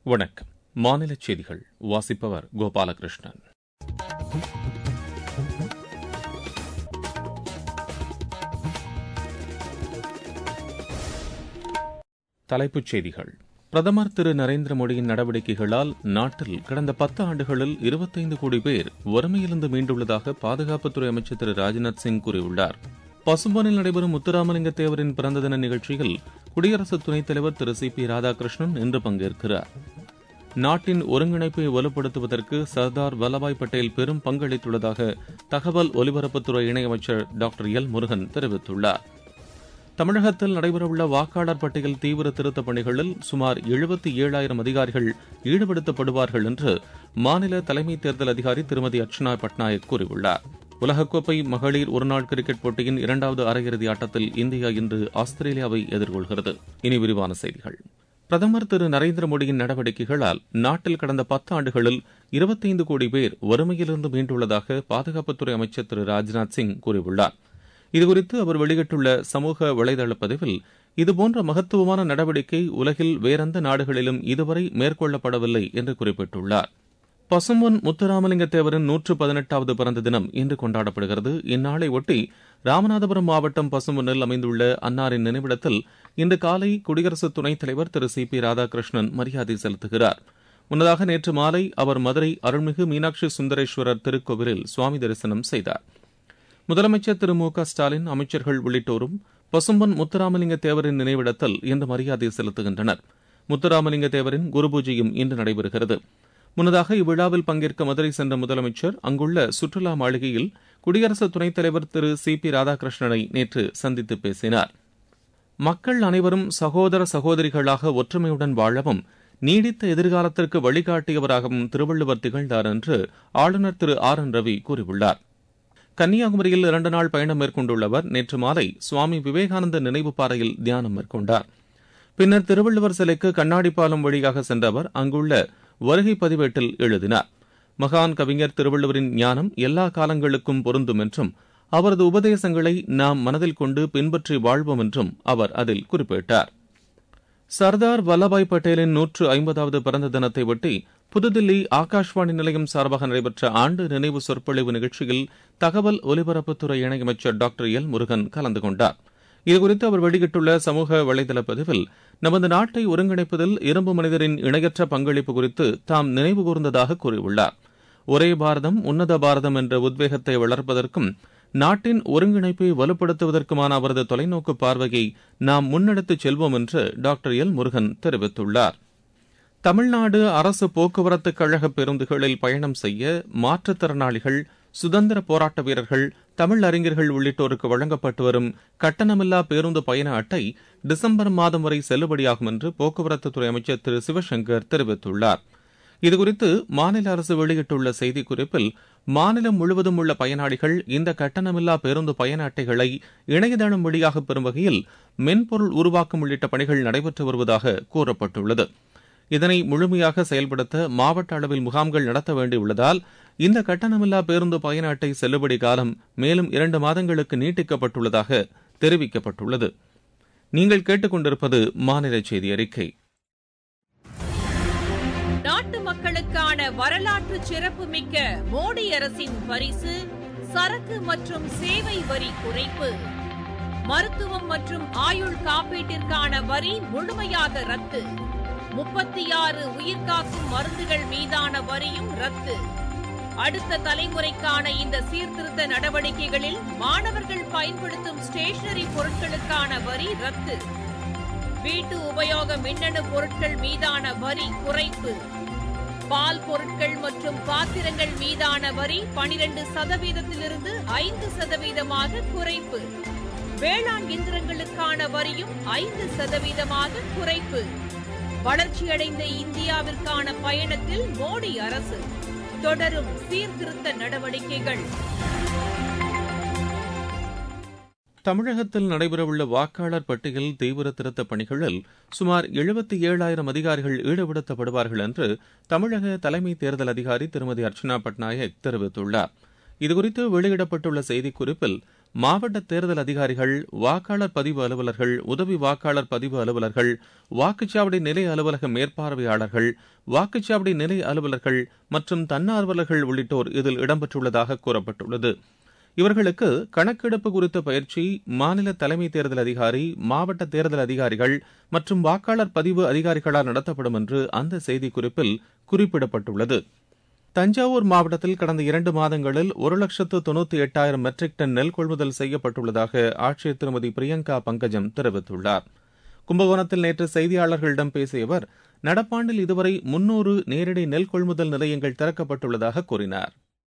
வணக்கம் மாநில செய்திகள் வாசிப்பவர் கோபாலகிருஷ்ணன் தலைப்புச் செய்திகள் பிரதமர் திரு நரேந்திர மோடியின் நடவடிக்கைகளால் நாட்டில் கடந்த பத்து ஆண்டுகளில் இருபத்தைந்து கோடி பேர் வறுமையிலிருந்து மீண்டுள்ளதாக பாதுகாப்புத்துறை அமைச்சர் திரு ராஜ்நாத் சிங் கூறியுள்ளார் பசும்பொனில் நடைபெறும் முத்துராமலிங்க தேவரின் பிறந்த தின நிகழ்ச்சியில் குடியரசு துணைத் தலைவர் திரு சி பி ராதாகிருஷ்ணன் இன்று பங்கேற்கிறார் நாட்டின் ஒருங்கிணைப்பை வலுப்படுத்துவதற்கு சர்தார் வல்லபாய் பட்டேல் பெரும் பங்களித்துள்ளதாக தகவல் ஒலிபரப்புத்துறை இணையமைச்சர் டாக்டர் எல் முருகன் தெரிவித்துள்ளார் தமிழகத்தில் நடைபெறவுள்ள வாக்காளர் பட்டியல் தீவிர திருத்தப் பணிகளில் சுமார் எழுபத்தி ஏழாயிரம் அதிகாரிகள் ஈடுபடுத்தப்படுவார்கள் என்று மாநில தலைமை தேர்தல் அதிகாரி திருமதி அர்ச்சனா பட்நாயக் கூறியுள்ளார் உலகக்கோப்பை மகளிர் ஒருநாள் கிரிக்கெட் போட்டியின் இரண்டாவது அரையிறுதி ஆட்டத்தில் இந்தியா இன்று ஆஸ்திரேலியாவை எதிர்கொள்கிறது இனி விரிவான செய்திகள் பிரதமர் திரு நரேந்திர மோடியின் நடவடிக்கைகளால் நாட்டில் கடந்த பத்து ஆண்டுகளில் இருபத்தைந்து கோடி பேர் வறுமையிலிருந்து மீண்டுள்ளதாக பாதுகாப்புத்துறை அமைச்சர் திரு ராஜ்நாத் சிங் கூறியுள்ளார் இதுகுறித்து அவர் வெளியிட்டுள்ள சமூக வலைதள பதிவில் இதுபோன்ற மகத்துவமான நடவடிக்கை உலகில் வேறெந்த நாடுகளிலும் இதுவரை மேற்கொள்ளப்படவில்லை என்று குறிப்பிட்டுள்ளார் பசும்பொன் முத்துராமலிங்க தேவரின் நூற்று பதினெட்டாவது பிறந்த தினம் இன்று கொண்டாடப்படுகிறது இந்நாளை ஒட்டி ராமநாதபுரம் மாவட்டம் பசும்பொன்னில் அமைந்துள்ள அன்னாரின் நினைவிடத்தில் இன்று காலை குடியரசு துணைத் தலைவர் திரு சி பி ராதாகிருஷ்ணன் மரியாதை செலுத்துகிறார் முன்னதாக நேற்று மாலை அவர் மதுரை அருள்மிகு மீனாட்சி சுந்தரேஸ்வரர் திருக்கோவிலில் சுவாமி தரிசனம் செய்தார் முதலமைச்சர் திரு மு க ஸ்டாலின் அமைச்சர்கள் உள்ளிட்டோரும் பசும்பொன் முத்துராமலிங்க தேவரின் நினைவிடத்தில் இன்று மரியாதை செலுத்துகின்றனர் முத்துராமலிங்க தேவரின் குரு பூஜையும் இன்று நடைபெறுகிறது முன்னதாக இவ்விழாவில் பங்கேற்க மதுரை சென்ற முதலமைச்சர் அங்குள்ள சுற்றுலா மாளிகையில் குடியரசு துணைத் தலைவர் திரு சி பி ராதாகிருஷ்ணனை நேற்று சந்தித்து பேசினார் மக்கள் அனைவரும் சகோதர சகோதரிகளாக ஒற்றுமையுடன் வாழவும் நீடித்த எதிர்காலத்திற்கு வழிகாட்டியவராகவும் திருவள்ளுவர் திகழ்ந்தார் என்று ஆளுநர் திரு ஆர் என் ரவி கூறியுள்ளார் கன்னியாகுமரியில் இரண்டு நாள் பயணம் மேற்கொண்டுள்ளவர் நேற்று மாலை சுவாமி விவேகானந்த நினைவு பாறையில் தியானம் மேற்கொண்டார் பின்னர் திருவள்ளுவர் சிலைக்கு கண்ணாடி பாலம் வழியாக சென்ற அவர் அங்குள்ள வருகை பதிவேட்டில் எழுதினார் மகான் கவிஞர் திருவள்ளுவரின் ஞானம் எல்லா காலங்களுக்கும் பொருந்தும் என்றும் அவரது உபதேசங்களை நாம் மனதில் கொண்டு பின்பற்றி வாழ்வோம் என்றும் அவர் அதில் குறிப்பிட்டார் சர்தார் வல்லபாய் பட்டேலின் நூற்று ஐம்பதாவது பிறந்த தினத்தை ஒட்டி புதுதில்லி ஆகாஷ்வாணி நிலையம் சார்பாக நடைபெற்ற ஆண்டு நினைவு சொற்பொழிவு நிகழ்ச்சியில் தகவல் ஒலிபரப்புத்துறை இணையமைச்சர் டாக்டர் எல் முருகன் கலந்து கொண்டார் இதுகுறித்து அவர் வெளியிட்டுள்ள சமூக வலைதள பதிவில் நமது நாட்டை ஒருங்கிணைப்பதில் இரும்பு மனிதரின் இணையற்ற பங்களிப்பு குறித்து தாம் நினைவு கூர்ந்ததாக கூறியுள்ளார் ஒரே பாரதம் உன்னத பாரதம் என்ற உத்வேகத்தை வளர்ப்பதற்கும் நாட்டின் ஒருங்கிணைப்பை வலுப்படுத்துவதற்குமான அவரது தொலைநோக்கு பார்வையை நாம் முன்னெடுத்துச் செல்வோம் என்று டாக்டர் எல் முருகன் தெரிவித்துள்ளார் தமிழ்நாடு அரசு போக்குவரத்து கழக பேருந்துகளில் பயணம் செய்ய மாற்றுத்திறனாளிகள் சுதந்திர போராட்ட வீரர்கள் தமிழ் அறிஞர்கள் உள்ளிட்டோருக்கு வழங்கப்பட்டு வரும் கட்டணமில்லா பேருந்து பயண அட்டை டிசம்பர் மாதம் வரை செல்லுபடியாகும் என்று போக்குவரத்துத்துறை அமைச்சர் திரு சிவசங்கர் தெரிவித்துள்ளார் இதுகுறித்து மாநில அரசு வெளியிட்டுள்ள செய்திக்குறிப்பில் மாநிலம் முழுவதும் உள்ள பயனாளிகள் இந்த கட்டணமில்லா பேருந்து பயண அட்டைகளை இணையதளம் வழியாக பெறும் வகையில் மென்பொருள் உருவாக்கம் உள்ளிட்ட பணிகள் நடைபெற்று வருவதாக கூறப்பட்டுள்ளது இதனை முழுமையாக செயல்படுத்த மாவட்ட அளவில் முகாம்கள் நடத்த வேண்டியுள்ளதால் இந்த கட்டணமில்லா பேருந்து பயண அட்டை செல்லுபடி காலம் மேலும் இரண்டு மாதங்களுக்கு நீட்டிக்கப்பட்டுள்ளதாக தெரிவிக்கப்பட்டுள்ளது நீங்கள் கேட்டுக்கொண்டிருப்பது மாநில செய்தி அறிக்கை நாட்டு மக்களுக்கான வரலாற்று சிறப்புமிக்க மோடி அரசின் பரிசு சரக்கு மற்றும் சேவை வரி குறைப்பு மருத்துவம் மற்றும் ஆயுள் காப்பீட்டிற்கான வரி முழுமையாக ரத்து முப்பத்தி ஆறு உயிர்காக்கும் மருந்துகள் மீதான வரியும் ரத்து அடுத்த தலைமுறைக்கான இந்த சீர்திருத்த நடவடிக்கைகளில் மாணவர்கள் பயன்படுத்தும் ஸ்டேஷனரி பொருட்களுக்கான வரி ரத்து வீட்டு உபயோக மின்னணு பொருட்கள் மீதான வரி குறைப்பு பால் பொருட்கள் மற்றும் பாத்திரங்கள் மீதான வரி பனிரெண்டு சதவீதத்திலிருந்து ஐந்து சதவீதமாக குறைப்பு வேளாண் இயந்திரங்களுக்கான வரியும் ஐந்து சதவீதமாக குறைப்பு வளர்ச்சியடைந்த இந்தியாவிற்கான பயணத்தில் மோடி அரசு தொடரும் சீர்திருத்த நடவடிக்கைகள் தமிழகத்தில் நடைபெறவுள்ள வாக்காளர் பட்டியல் தீவிர திருத்தப் பணிகளில் சுமார் எழுபத்தி ஏழாயிரம் அதிகாரிகள் ஈடுபடுத்தப்படுவார்கள் என்று தமிழக தலைமை தேர்தல் அதிகாரி திருமதி அர்ச்சனா பட்நாயக் தெரிவித்துள்ளார் இதுகுறித்து வெளியிடப்பட்டுள்ள செய்திக்குறிப்பில் மாவட்ட தேர்தல் அதிகாரிகள் வாக்காளர் பதிவு அலுவலர்கள் உதவி வாக்காளர் பதிவு அலுவலர்கள் வாக்குச்சாவடி நிலைய அலுவலக மேற்பார்வையாளர்கள் வாக்குச்சாவடி நிலைய அலுவலர்கள் மற்றும் தன்னார்வலர்கள் உள்ளிட்டோர் இதில் இடம்பெற்றுள்ளதாக கூறப்பட்டுள்ளது இவர்களுக்கு கணக்கெடுப்பு குறித்த பயிற்சி மாநில தலைமை தேர்தல் அதிகாரி மாவட்ட தேர்தல் அதிகாரிகள் மற்றும் வாக்காளர் பதிவு அதிகாரிகளால் நடத்தப்படும் என்று அந்த செய்திக்குறிப்பில் குறிப்பிடப்பட்டுள்ளது தஞ்சாவூர் மாவட்டத்தில் கடந்த இரண்டு மாதங்களில் ஒரு லட்சத்து தொண்ணூத்தி எட்டாயிரம் மெட்ரிக் டன் நெல் கொள்முதல் செய்யப்பட்டுள்ளதாக ஆட்சியர் திருமதி பிரியங்கா பங்கஜம் தெரிவித்துள்ளார் கும்பகோணத்தில் நேற்று செய்தியாளர்களிடம் பேசிய அவர் நடப்பாண்டில் இதுவரை முன்னூறு நேரடி நெல் கொள்முதல் நிலையங்கள் திறக்கப்பட்டுள்ளதாக கூறினார்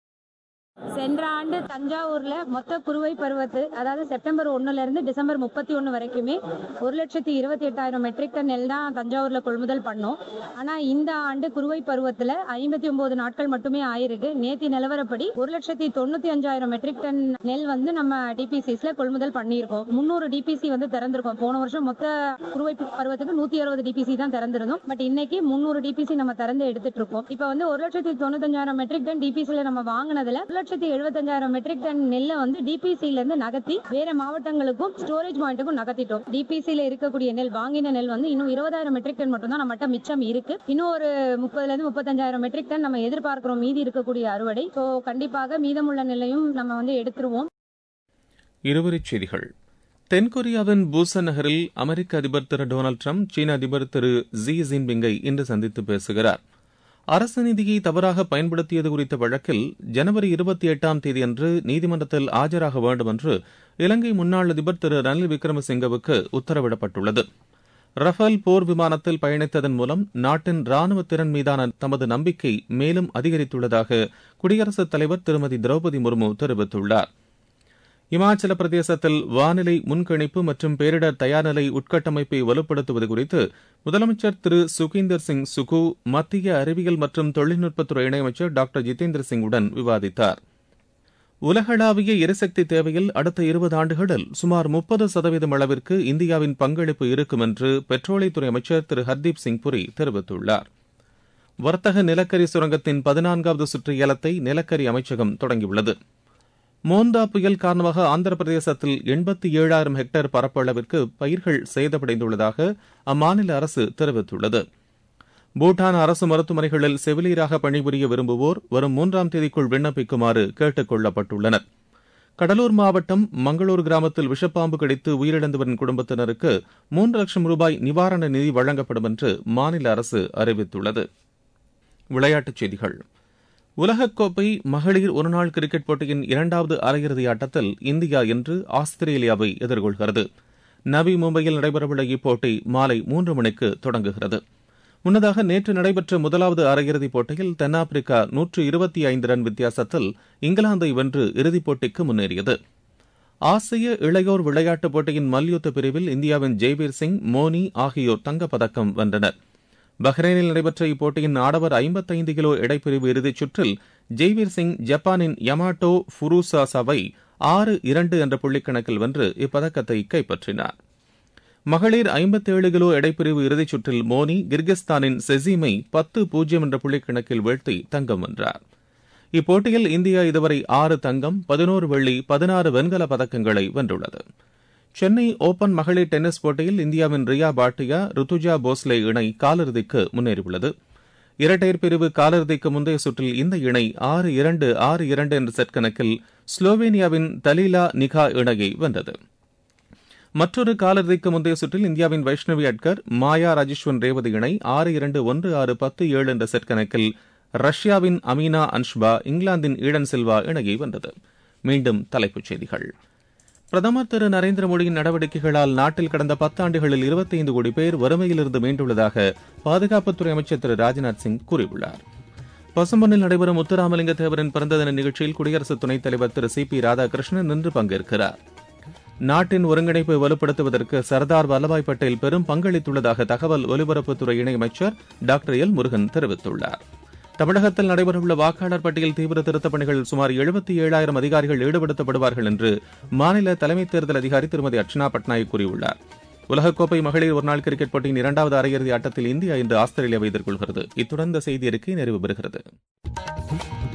சென்ற ஆண்டு தஞ்சாவூர்ல மொத்த குறுவை பருவத்து அதாவது செப்டம்பர் ஒண்ணுல இருந்து டிசம்பர் முப்பத்தி ஒண்ணு வரைக்குமே ஒரு லட்சத்தி இருபத்தி எட்டாயிரம் மெட்ரிக் டன் நெல் தான் தஞ்சாவூர்ல கொள்முதல் பண்ணோம் ஆனா இந்த ஆண்டு குறுவை பருவத்துல ஐம்பத்தி ஒன்பது நாட்கள் மட்டுமே ஆயிருக்கு நேத்தி நிலவரப்படி ஒரு லட்சத்தி தொண்ணூத்தி அஞ்சாயிரம் மெட்ரிக் டன் நெல் வந்து நம்ம டிபிசிஸ்ல கொள்முதல் பண்ணியிருக்கோம் முன்னூறு டிபிசி வந்து திறந்திருக்கோம் போன வருஷம் மொத்த குறுவை பருவத்துக்கு நூத்தி அறுபது டிபிசி தான் திறந்திருந்தோம் பட் இன்னைக்கு முன்னூறு டிபிசி நம்ம திறந்து எடுத்துட்டு இருக்கோம் இப்ப வந்து ஒரு லட்சத்தி தொண்ணூத்தஞ்சாயிரம் மெட்ரிக் டன் டிபிசில நம்ம வாங்கினதுல ஒரு லட்சத்தி எழுபத்தஞ்சாயிரம் மெட்ரிக் டன் நெல்லை வந்து டிபிசில இருந்து நகர்த்தி வேற மாவட்டங்களுக்கும் ஸ்டோரேஜ் பாயிண்ட்டுக்கும் நகர்த்திட்டோம் டிபிசில இருக்கக்கூடிய நெல் வாங்கின நெல் வந்து இன்னும் இருபதாயிரம் மெட்ரிக் டன் மட்டும் தான் நம்மகிட்ட மிச்சம் இருக்கு இன்னும் ஒரு முப்பதுல இருந்து முப்பத்தஞ்சாயிரம் மெட்ரிக் டன் நம்ம எதிர்பார்க்கிறோம் மீதி இருக்கக்கூடிய அறுவடை ஸோ கண்டிப்பாக மீதமுள்ள நெல்லையும் நம்ம வந்து எடுத்துருவோம் இருவரிச் செய்திகள் தென்கொரியாவின் பூசன் நகரில் அமெரிக்க அதிபர் திரு டொனால்டு ட்ரம்ப் சீன அதிபர் திரு ஜி ஜின்பிங்கை இன்று சந்தித்து பேசுகிறார் அரசு நிதியை தவறாக பயன்படுத்தியது குறித்த வழக்கில் ஜனவரி இருபத்தி எட்டாம் தேதியன்று நீதிமன்றத்தில் ஆஜராக வேண்டும் என்று இலங்கை முன்னாள் அதிபர் திரு ரணில் விக்ரமசிங்கவுக்கு உத்தரவிடப்பட்டுள்ளது ரஃபேல் போர் விமானத்தில் பயணித்ததன் மூலம் நாட்டின் ராணுவ திறன் மீதான தமது நம்பிக்கை மேலும் அதிகரித்துள்ளதாக குடியரசுத் தலைவர் திருமதி திரௌபதி முர்மு தெரிவித்துள்ளார் இமாச்சல பிரதேசத்தில் வானிலை முன்கணிப்பு மற்றும் பேரிடர் தயார்நிலை உட்கட்டமைப்பை வலுப்படுத்துவது குறித்து முதலமைச்சர் திரு சுகீந்தர் சிங் சுகு மத்திய அறிவியல் மற்றும் தொழில்நுட்பத்துறை இணையமைச்சர் டாக்டர் ஜிதேந்திர சிங்குடன் விவாதித்தார் உலகளாவிய எரிசக்தி தேவையில் அடுத்த இருபது ஆண்டுகளில் சுமார் முப்பது சதவீதம் அளவிற்கு இந்தியாவின் பங்களிப்பு இருக்கும் என்று பெட்ரோலியத்துறை அமைச்சர் திரு ஹர்தீப் சிங் புரி தெரிவித்துள்ளார் வர்த்தக நிலக்கரி சுரங்கத்தின் பதினான்காவது சுற்று ஏலத்தை நிலக்கரி அமைச்சகம் தொடங்கியுள்ளது மோந்தா புயல் காரணமாக ஆந்திர பிரதேசத்தில் எண்பத்தி ஏழாயிரம் ஹெக்டேர் பரப்பளவிற்கு பயிர்கள் சேதமடைந்துள்ளதாக அம்மாநில அரசு தெரிவித்துள்ளது பூட்டான் அரசு மருத்துவமனைகளில் செவிலியராக பணிபுரிய விரும்புவோர் வரும் மூன்றாம் தேதிக்குள் விண்ணப்பிக்குமாறு கேட்டுக் கொள்ளப்பட்டுள்ளனர் கடலூர் மாவட்டம் மங்களூர் கிராமத்தில் விஷப்பாம்பு கடித்து உயிரிழந்தவரின் குடும்பத்தினருக்கு மூன்று லட்சம் ரூபாய் நிவாரண நிதி வழங்கப்படும் என்று மாநில அரசு அறிவித்துள்ளது விளையாட்டுச் செய்திகள் உலகக்கோப்பை மகளிர் ஒருநாள் கிரிக்கெட் போட்டியின் இரண்டாவது அரையிறுதி ஆட்டத்தில் இந்தியா இன்று ஆஸ்திரேலியாவை எதிர்கொள்கிறது நவி மும்பையில் நடைபெறவுள்ள இப்போட்டி மாலை மூன்று மணிக்கு தொடங்குகிறது முன்னதாக நேற்று நடைபெற்ற முதலாவது அரையிறுதிப் போட்டியில் தென்னாப்பிரிக்கா நூற்று இருபத்தி ஐந்து ரன் வித்தியாசத்தில் இங்கிலாந்தை வென்று இறுதிப் போட்டிக்கு முன்னேறியது ஆசிய இளையோர் விளையாட்டுப் போட்டியின் மல்யுத்த பிரிவில் இந்தியாவின் ஜெய்வீர் சிங் மோனி ஆகியோர் தங்கப்பதக்கம் வென்றனர் பஹ்ரைனில் நடைபெற்ற இப்போட்டியின் ஆடவர் ஐம்பத்தைந்து கிலோ எடைப்பிரிவு இறுதிச் சுற்றில் ஜெய்வீர் சிங் ஜப்பானின் யமாட்டோ ஃபுருசாசாவை ஆறு இரண்டு என்ற புள்ளிக்கணக்கில் வென்று இப்பதக்கத்தை கைப்பற்றினார் மகளிர் ஐம்பத்தேழு கிலோ எடைப்பிரிவு இறுதிச் சுற்றில் மோனி கிர்கிஸ்தானின் செசீமை பத்து பூஜ்ஜியம் என்ற புள்ளிக்கணக்கில் வீழ்த்தி தங்கம் வென்றார் இப்போட்டியில் இந்தியா இதுவரை ஆறு தங்கம் பதினோரு வெள்ளி பதினாறு வெண்கல பதக்கங்களை வென்றுள்ளது சென்னை ஓபன் மகளிர் டென்னிஸ் போட்டியில் இந்தியாவின் ரியா பாட்டியா ருத்துஜா போஸ்லே இணை காலிறுதிக்கு முன்னேறியுள்ளது இரட்டையர் பிரிவு காலிறுதிக்கு முந்தைய சுற்றில் இந்த இணை ஆறு இரண்டு ஆறு இரண்டு என்ற செட் கணக்கில் ஸ்லோவேனியாவின் தலீலா நிகா இணையை வென்றது மற்றொரு காலிறுதிக்கு முந்தைய சுற்றில் இந்தியாவின் வைஷ்ணவி அட்கர் மாயா ராஜேஸ்வரன் ரேவதி இணை ஆறு இரண்டு ஒன்று ஆறு பத்து ஏழு என்ற செட் கணக்கில் ரஷ்யாவின் அமீனா அன்ஷ்பா இங்கிலாந்தின் ஈடன் சில்வா இணையை வென்றது மீண்டும் தலைப்புச் செய்திகள் பிரதமர் திரு நரேந்திர மோடியின் நடவடிக்கைகளால் நாட்டில் கடந்த பத்தாண்டுகளில் இருபத்தைந்து கோடி பேர் வறுமையிலிருந்து மீண்டுள்ளதாக பாதுகாப்புத்துறை அமைச்சர் திரு ராஜ்நாத் சிங் கூறியுள்ளார் பசும்பொன்னில் நடைபெறும் முத்துராமலிங்க தேவரின் பிறந்த தின நிகழ்ச்சியில் குடியரசு துணைத் தலைவர் திரு சி பி ராதாகிருஷ்ணன் இன்று பங்கேற்கிறார் நாட்டின் ஒருங்கிணைப்பை வலுப்படுத்துவதற்கு சர்தார் வல்லபாய் பட்டேல் பெரும் பங்களித்துள்ளதாக தகவல் ஒலிபரப்புத்துறை இணையமைச்சர் டாக்டர் எல் முருகன் தெரிவித்துள்ளார் தமிழகத்தில் நடைபெறவுள்ள வாக்காளர் பட்டியல் தீவிர திருத்தப் பணிகளில் சுமார் எழுபத்தி ஏழாயிரம் அதிகாரிகள் ஈடுபடுத்தப்படுவார்கள் என்று மாநில தலைமை தேர்தல் அதிகாரி திருமதி அர்ச்சனா பட்நாயக் கூறியுள்ளார் உலகக்கோப்பை மகளிர் ஒருநாள் கிரிக்கெட் போட்டியின் இரண்டாவது அரையிறுதி ஆட்டத்தில் இந்தியா இன்று ஆஸ்திரேலியாவை எதிர்கொள்கிறது இத்துடன் இந்த செய்தி அறிக்கை நிறைவு பெறுகிறது